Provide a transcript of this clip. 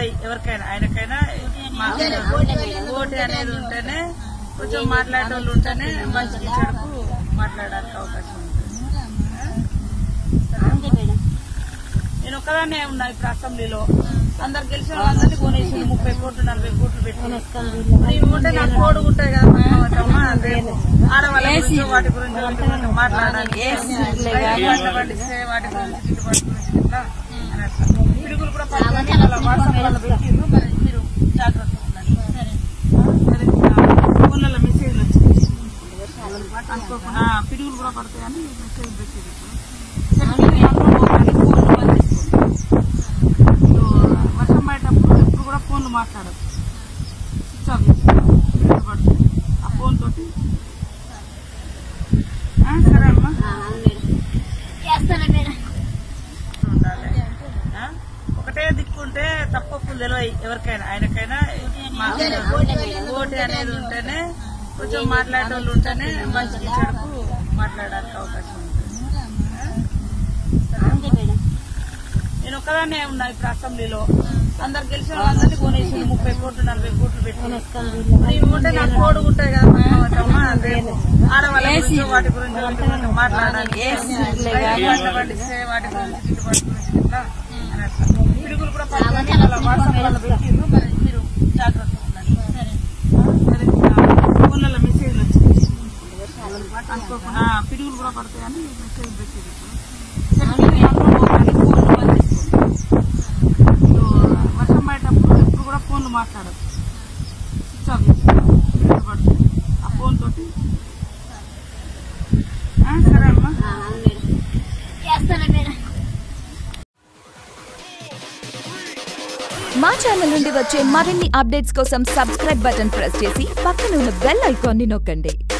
తెలియదు ఎవరికైనా ఆయనకైనా మా- ఓటు అనేది ఉంటేనే కొంచెం మాట్లాడేటోళ్ళు ఉంటేనే మంచికి చెడుకు మాట్లాడడానికి అవకాశం ఉంటుంది నేను ఒక్కదాన్నే ఉన్నా ఇప్పుడు అసెంబ్లీలో అందరు గెలిచిన వాళ్ళందరినీ కొనేసి ముప్పై కోట్లు నలభై కోట్లు పెట్టి ఇవి ఉంటే నాకు కోడు ఉంటాయి కదా పక్కన అదే ఆడవాళ్ళ గురించి వాటి గురించి వీటి గురించి మాట్లాడడానికి పంట పండిస్తే వాటి గురించి గిట్టుబాటు గురించి ఇట్లా అని అట్లా. పిడుగులు కూడా పడుతుంది వాళ్ళ వాట్సాప్లలో పెట్టిండ్రు మరి మీరు జాగ్రత్తగా ఉండండి అదే, ఆ, ఫోన్లలో మెసేజ్లు వచ్చింది అనుకోకుండా ఆ, పిడుగులు కూడా పడతాయని మెసేజ్ పెట్టింది వర్షం పడేటప్పుడు ఎప్పుడు కూడా ఫోన్లు మాట్లాడదు స్విచ్ ఆఫ్ చేసుకోవాలి. పిడుగులు పడతాయి. ఆ ఫోన్ తోటి ఆ, సరే అమ్మా ఉండాలి ఆ? ఒకటే దిక్కుంటే తప్పప్పులు తెలియదు ఎవరికైనా ఆయనకైనా మా- ఓటు అనేది ఉంటేనే కొంచెం మాట్లాడేటోళ్ళు ఉంటేనే మంచికి చెడుకు మాట్లాడడానికి అవకాశం ఉంటుంది ఆ? నేను ఒక్కదాన్నే ఉన్నా ఇప్పుడు అసెంబ్లీలో అందరు గెలిచిన వాళ్ళందరినీ కొనేసి ముప్పై కోట్లు నలభై కోట్లు పెట్టి ఇవి ఉంటే నాకు కోడు ఉంటాయి కదా పక్కన అదే ఆడవాళ్ళ గురించి వాటి గురించి వీటి గురించి మాట్లాడడానికి పంట పండిస్తే వాటి గురించి గిట్టుబాటు గురించి ఇట్లా అని అట్లా. పిడుగులు కూడా పడుతుంది వాళ్ళ వాట్సాప్లలో పెట్టిండ్రు మరి మీరు జాగ్రత్తగా ఉండండి అదే, ఆ, ఫోన్లలో మెసేజ్లు వచ్చింది అనుకోకుండా ఆ, పిడుగులు కూడా పడతాయని మెసేజ్ పెట్టింది వర్షం పడేటప్పుడు ఎప్పుడు కూడా ఫోన్లు మాట్లాడదు స్విచ్ ఆఫ్ చేసుకోవాలి. పిడుగులు పడతాయి. ఆ ఫోన్ తోటి ఆ, సరే అమ్మా మా ఛానల్ నుండి వచ్చే మరిన్ని అప్డేట్స్ కోసం సబ్స్క్రైబ్ బటన్ ప్రెస్ చేసి పక్కన ఉన్న బెల్ ఐకాన్ని నొక్కండి